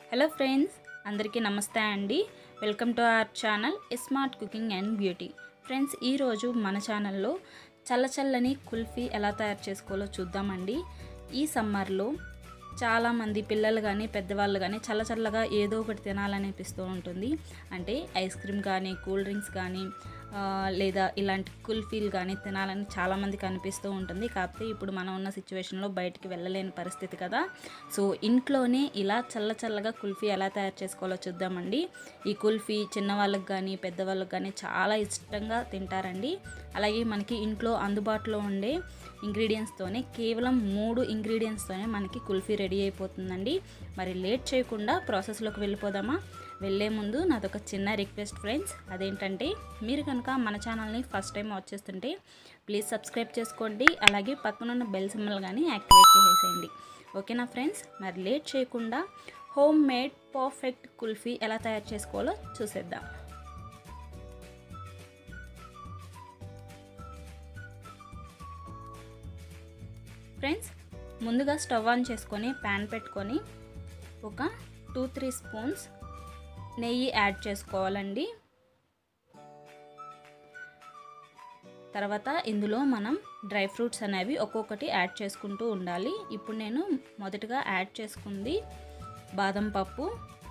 hello friends అందరికీ నమస్తే అండి welcome to our channel smart cooking and beauty friends ఈరోజు మన ఛానల్లో చల్ల చల్లని కుల్ఫీ ఎలా తయారు చేసుకోవాలో చూద్దామండి ఈ సమ్మర్లో చాలామంది పిల్లలు కానీ పెద్దవాళ్ళు కానీ చల్ల చల్లగా ఏదో ఒకటి తినాలనిపిస్తూ ఉంటుంది అంటే ఐస్ క్రీమ్ కానీ కూల్ డ్రింక్స్ కానీ ఆ, లేదా ఇలాంటి కుల్ఫీలు కానీ తినాలని చాలామందికి అనిపిస్తూ ఉంటుంది కాకపోతే ఇప్పుడు మనం ఉన్న సిచ్యువేషన్లో బయటికి వెళ్ళలేని పరిస్థితి కదా సో ఇంట్లోనే ఇలా చల్ల చల్లగా కుల్ఫీ ఎలా తయారు చేసుకోవాలో చూద్దామండి ఈ కుల్ఫీ చిన్నవాళ్ళకి కానీ పెద్దవాళ్ళకి కానీ చాలా ఇష్టంగా తింటారండి అలాగే మనకి ఇంట్లో అందుబాటులో ఉండే ఇంగ్రీడియంట్స్తోనే కేవలం మూడు ఇంగ్రీడియంట్స్తోనే మనకి కుల్ఫీ రెడీ అయిపోతుందండి మరి లేట్ చేయకుండా ప్రాసెస్లోకి వెళ్ళిపోదామా వెళ్ళే ముందు నాదొక చిన్న రిక్వెస్ట్ ఫ్రెండ్స్ అదేంటంటే మీరు కనుక మన ఛానల్ని ఫస్ట్ టైం వాచ్ చేస్తుంటే ప్లీజ్ సబ్స్క్రైబ్ చేసుకోండి అలాగే పక్కనున్న బెల్ సింబల్ కానీ యాక్టివేట్ చేసేయండి ఓకేనా ఫ్రెండ్స్ మరి లేట్ చేయకుండా హోమ్ మేడ్ పర్ఫెక్ట్ కుల్ఫీ ఎలా తయారు చేసుకోవాలో చూసేద్దాం ఫ్రెండ్స్ ముందుగా స్టవ్ ఆన్ చేసుకొని ప్యాన్ పెట్టుకొని ఒక టూ త్రీ స్పూన్స్ నెయ్యి యాడ్ చేసుకోవాలండి తర్వాత ఇందులో మనం డ్రై ఫ్రూట్స్ అనేవి ఒక్కొక్కటి యాడ్ చేసుకుంటూ ఉండాలి ఇప్పుడు నేను మొదటగా యాడ్ చేసుకుంది బాదం పప్పు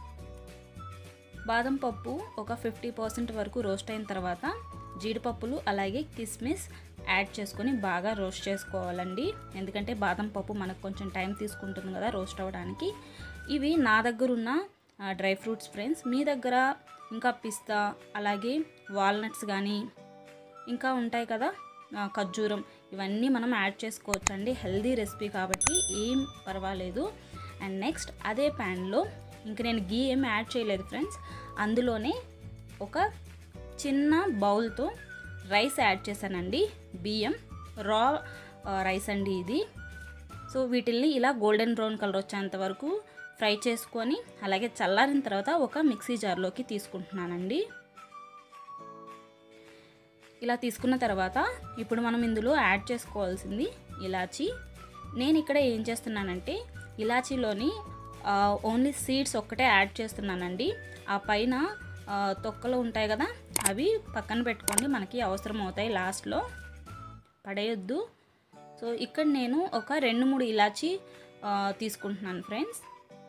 బాదం పప్పు ఒక ఫిఫ్టీ పర్సెంట్ వరకు రోస్ట్ అయిన తర్వాత జీడిపప్పులు అలాగే కిస్మిస్ యాడ్ చేసుకొని బాగా రోస్ట్ చేసుకోవాలండి ఎందుకంటే బాదం పప్పు మనకు కొంచెం టైం తీసుకుంటుంది కదా రోస్ట్ అవ్వడానికి ఇవి నా దగ్గర ఉన్న డ్రై ఫ్రూట్స్ ఫ్రెండ్స్ మీ దగ్గర ఇంకా పిస్తా అలాగే వాల్నట్స్ కానీ ఇంకా ఉంటాయి కదా ఆ, ఖర్జూరం ఇవన్నీ మనం యాడ్ చేసుకోవచ్చు అండి హెల్దీ రెసిపీ కాబట్టి ఏం పర్వాలేదు అండ్ నెక్స్ట్ అదే ప్యాన్లో ఇంక నేను గీ ఏం యాడ్ చేయలేదు ఫ్రెండ్స్ అందులోనే ఒక చిన్న బౌల్తో రైస్ యాడ్ చేశానండి బియ్యం రా ఆ, రైస్ అండి ఇది సో వీటిల్ని ఇలా గోల్డెన్ బ్రౌన్ కలర్ వచ్చేంత వరకు ఫ్రై చేసుకొని అలాగే చల్లారిన తర్వాత ఒక మిక్సీ జార్లోకి తీసుకుంటున్నానండి ఇలా తీసుకున్న తర్వాత ఇప్పుడు మనం ఇందులో యాడ్ చేసుకోవాల్సింది ఇలాచి నేను ఇక్కడ ఏం చేస్తున్నానంటే ఇలాచీలోని ఆ, ఓన్లీ సీడ్స్ ఒక్కటే యాడ్ చేస్తున్నానండి ఆ పైన ఆ, తొక్కలు ఉంటాయి కదా అవి పక్కన పెట్టుకోండి మనకి అవసరం అవుతాయి లాస్ట్లో పడేయొద్దు సో ఇక్కడ నేను ఒక రెండు మూడు ఇలాచి ఆ, తీసుకుంటున్నాను ఫ్రెండ్స్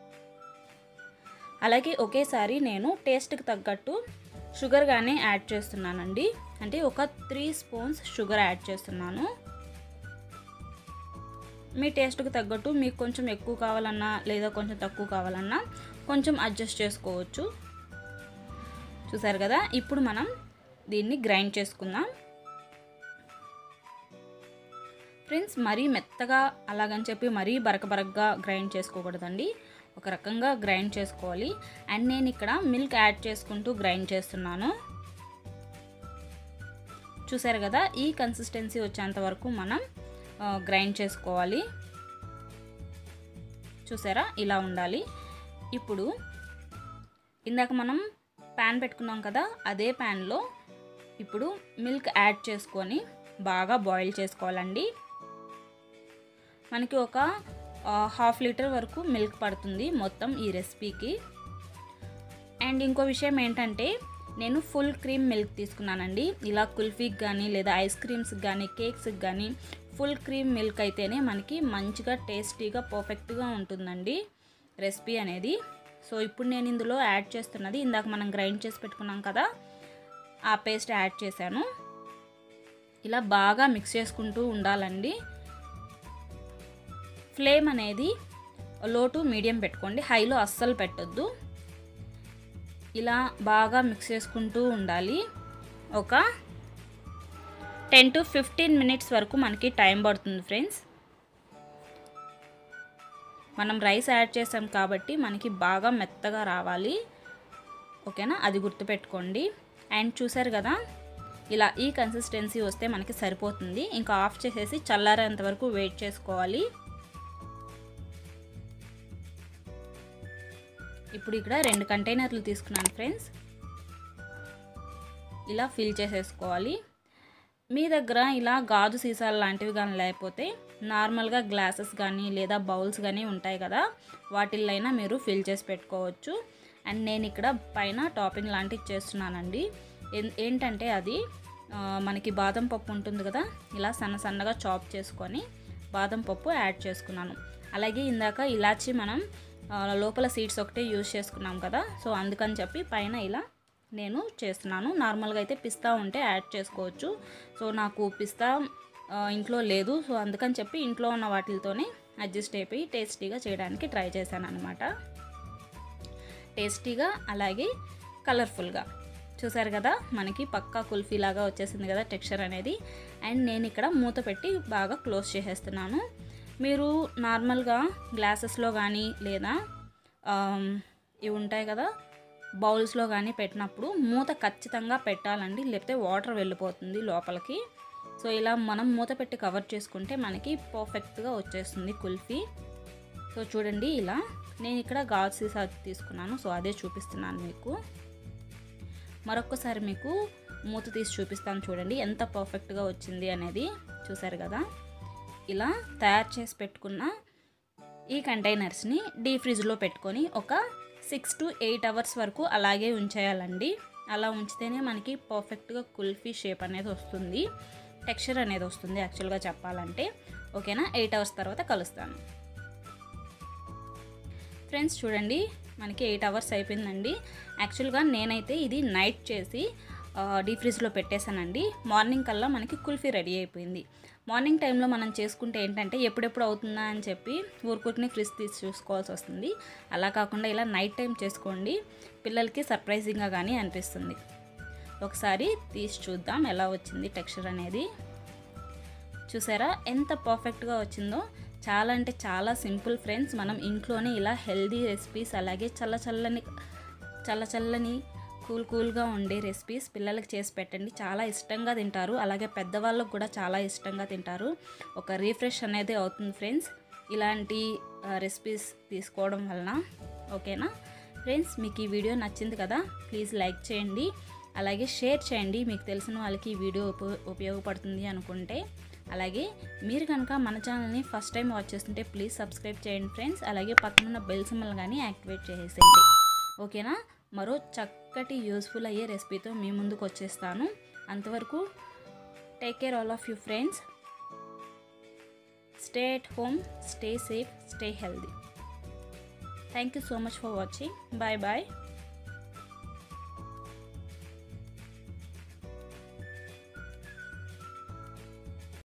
అలాగే ఒకేసారి నేను టేస్ట్కి తగ్గట్టు షుగర్ కానీ యాడ్ చేస్తున్నానండి అంటే ఒక త్రీ స్పూన్స్ షుగర్ యాడ్ చేస్తున్నాను మీ టేస్ట్కి తగ్గట్టు మీకు కొంచెం ఎక్కువ కావాలన్నా లేదా కొంచెం తక్కువ కావాలన్నా కొంచెం అడ్జస్ట్ చేసుకోవచ్చు చూసారు కదా ఇప్పుడు మనం దీన్ని గ్రైండ్ చేసుకుందాం ఫ్రెండ్స్ మరీ మెత్తగా అలాగని చెప్పి మరీ బరక బరకగా గ్రైండ్ చేసుకోకూడదండి ఒక రకంగా గ్రైండ్ చేసుకోవాలి అండ్ నేను ఇక్కడ మిల్క్ యాడ్ చేసుకుంటూ గ్రైండ్ చేస్తున్నాను చూసారు కదా ఈ కన్సిస్టెన్సీ వచ్చేంత వరకు మనం ఆ, గ్రైండ్ చేసుకోవాలి చూసారా ఇలా ఉండాలి ఇప్పుడు ఇందాక మనం ప్యాన్ పెట్టుకున్నాం కదా అదే ప్యాన్లో ఇప్పుడు మిల్క్ యాడ్ చేసుకొని బాగా బాయిల్ చేసుకోవాలండి మనకి ఒక ఆ, హాఫ్ లీటర్ వరకు మిల్క్ పడుతుంది మొత్తం ఈ రెసిపీకి అండ్ ఇంకో విషయం ఏంటంటే నేను ఫుల్ క్రీమ్ మిల్క్ తీసుకున్నానండి ఇలా కుల్ఫీకి కానీ లేదా ఐస్ క్రీమ్స్కి కానీ కేక్స్కి కానీ ఫుల్ క్రీమ్ మిల్క్ అయితేనే మనకి మంచిగా టేస్టీగా పర్ఫెక్ట్గా ఉంటుందండి రెసిపీ అనేది సో ఇప్పుడు నేను ఇందులో యాడ్ చేస్తున్నది ఇందాక మనం గ్రైండ్ చేసి పెట్టుకున్నాం కదా ఆ పేస్ట్ యాడ్ చేశాను ఇలా బాగా మిక్స్ చేసుకుంటూ ఉండాలండి ఫ్లేమ్ అనేది లో టు మీడియం పెట్టుకోండి హైలో అస్సలు పెట్టొద్దు ఇలా బాగా మిక్స్ చేసుకుంటూ ఉండాలి ఒక టెన్ టు ఫిఫ్టీన్ మినిట్స్ వరకు మనకి టైం పడుతుంది ఫ్రెండ్స్ మనం రైస్ యాడ్ చేసాం కాబట్టి మనకి బాగా మెత్తగా రావాలి ఓకేనా అది గుర్తుపెట్టుకోండి అండ్ చూసారు కదా ఇలా ఈ కన్సిస్టెన్సీ వస్తే మనకి సరిపోతుంది ఇంకా ఆఫ్ చేసేసి చల్లారేంత వరకు వెయిట్ చేసుకోవాలి ఇప్పుడు ఇక్కడ రెండు కంటైనర్లు తీసుకున్నాను ఫ్రెండ్స్ ఇలా ఫిల్ చేసేసుకోవాలి మీ దగ్గర ఇలా గాజు సీసాలు లాంటివి కానీ లేకపోతే నార్మల్గా గ్లాసెస్ కానీ లేదా బౌల్స్ కానీ ఉంటాయి కదా వాటిల్లో మీరు ఫిల్ చేసి పెట్టుకోవచ్చు అండ్ నేను ఇక్కడ పైన టాపింగ్ లాంటివి చేస్తున్నానండి ఏం- ఏంటంటే అది ఆ, మనకి బాదం పప్పు ఉంటుంది కదా ఇలా సన్న సన్నగా చాప్ చేసుకొని బాదం పప్పు యాడ్ చేసుకున్నాను అలాగే ఇందాక ఇలాచి మనం ఆ, లోపల సీడ్స్ ఒకటే యూజ్ చేసుకున్నాం కదా సో అందుకని చెప్పి పైన ఇలా నేను చేస్తున్నాను నార్మల్గా అయితే పిస్తా ఉంటే యాడ్ చేసుకోవచ్చు సో నాకు పిస్తా ఆ, ఇంట్లో లేదు సో అందుకని చెప్పి ఇంట్లో ఉన్న వాటితోనే అడ్జస్ట్ అయిపోయి టేస్టీగా చేయడానికి ట్రై చేశాను అనమాట టేస్టీగా అలాగే కలర్ఫుల్గా చూసారు కదా మనకి పక్కా కుల్ఫీ లాగా వచ్చేసింది కదా టెక్స్చర్ అనేది అండ్ నేను ఇక్కడ మూత పెట్టి బాగా క్లోజ్ చేసేస్తున్నాను మీరు నార్మల్గా గ్లాసెస్లో కానీ లేదా ఆమ్, ఇవి ఉంటాయి కదా బౌల్స్లో కానీ పెట్టినప్పుడు మూత ఖచ్చితంగా పెట్టాలండి లేకపోతే వాటర్ వెళ్ళిపోతుంది లోపలికి సో ఇలా మనం మూత పెట్టి కవర్ చేసుకుంటే మనకి పర్ఫెక్ట్గా వచ్చేస్తుంది కుల్ఫీ సో చూడండి ఇలా నేను ఇక్కడ గాజు సీసా తీసుకున్నాను సో అదే చూపిస్తున్నాను మీకు మరొక్కసారి మీకు మూత తీసి చూపిస్తాను చూడండి ఎంత పర్ఫెక్ట్గా వచ్చింది అనేది చూసారు కదా ఇలా తయారు చేసి పెట్టుకున్న ఈ కంటైనర్స్ని డీ ఫ్రిడ్జ్లో పెట్టుకొని ఒక సిక్స్ టు ఎయిట్ అవర్స్ వరకు అలాగే ఉంచేయాలండి అలా ఉంచితేనే మనకి పర్ఫెక్ట్గా కుల్ఫీ షేప్ అనేది వస్తుంది టెక్స్చర్ అనేది వస్తుంది యాక్చువల్గా చెప్పాలంటే ఓకేనా ఎయిట్ అవర్స్ తర్వాత కలుస్తాను ఫ్రెండ్స్ చూడండి మనకి ఎయిట్ అవర్స్ అయిపోయిందండి యాక్చువల్గా నేనైతే ఇది నైట్ చేసి డీ ఫ్రిడ్జ్లో పెట్టేశానండి మార్నింగ్ కల్లా మనకి కుల్ఫీ రెడీ అయిపోయింది మార్నింగ్ టైంలో మనం చేసుకుంటే ఏంటంటే ఎప్పుడెప్పుడు అవుతుందా అని చెప్పి ఊరుకూరికి ఫ్రిడ్జ్ తీసి చూసుకోవాల్సి వస్తుంది అలా కాకుండా ఇలా నైట్ టైం చేసుకోండి పిల్లలకి సర్ప్రైజింగ్గా కానీ అనిపిస్తుంది ఒకసారి తీసి చూద్దాం ఎలా వచ్చింది టెక్స్చర్ అనేది చూసారా ఎంత పర్ఫెక్ట్గా వచ్చిందో చాలా అంటే చాలా సింపుల్ ఫ్రెండ్స్ మనం ఇంట్లోనే ఇలా హెల్దీ రెసిపీస్ అలాగే చల్ల చల్లని చల్ల చల్లని కూల్ కూల్గా ఉండే రెసిపీస్ పిల్లలకి చేసి పెట్టండి చాలా ఇష్టంగా తింటారు అలాగే పెద్దవాళ్ళకు కూడా చాలా ఇష్టంగా తింటారు ఒక రీఫ్రెష్ అనేది అవుతుంది ఫ్రెండ్స్ ఇలాంటి రెసిపీస్ తీసుకోవడం వలన ఓకేనా ఫ్రెండ్స్ మీకు ఈ వీడియో నచ్చింది కదా ప్లీజ్ లైక్ చేయండి అలాగే షేర్ చేయండి మీకు తెలిసిన వాళ్ళకి ఈ వీడియో ఉప ఉపయోగపడుతుంది అనుకుంటే అలాగే మీరు కనుక మన ఛానల్ని ఫస్ట్ టైం వాచ్ చేస్తుంటే ప్లీజ్ సబ్స్క్రైబ్ చేయండి ఫ్రెండ్స్ అలాగే పక్కనున్న బెల్ సింబల్ కానీ యాక్టివేట్ చేసేయండి ఓకేనా మరో చక్కటి యూస్ఫుల్ అయ్యే రెసిపీతో మీ ముందుకు వచ్చేస్తాను అంతవరకు take care all of you friends stay at home stay safe stay healthy thank you so much for watching bye bye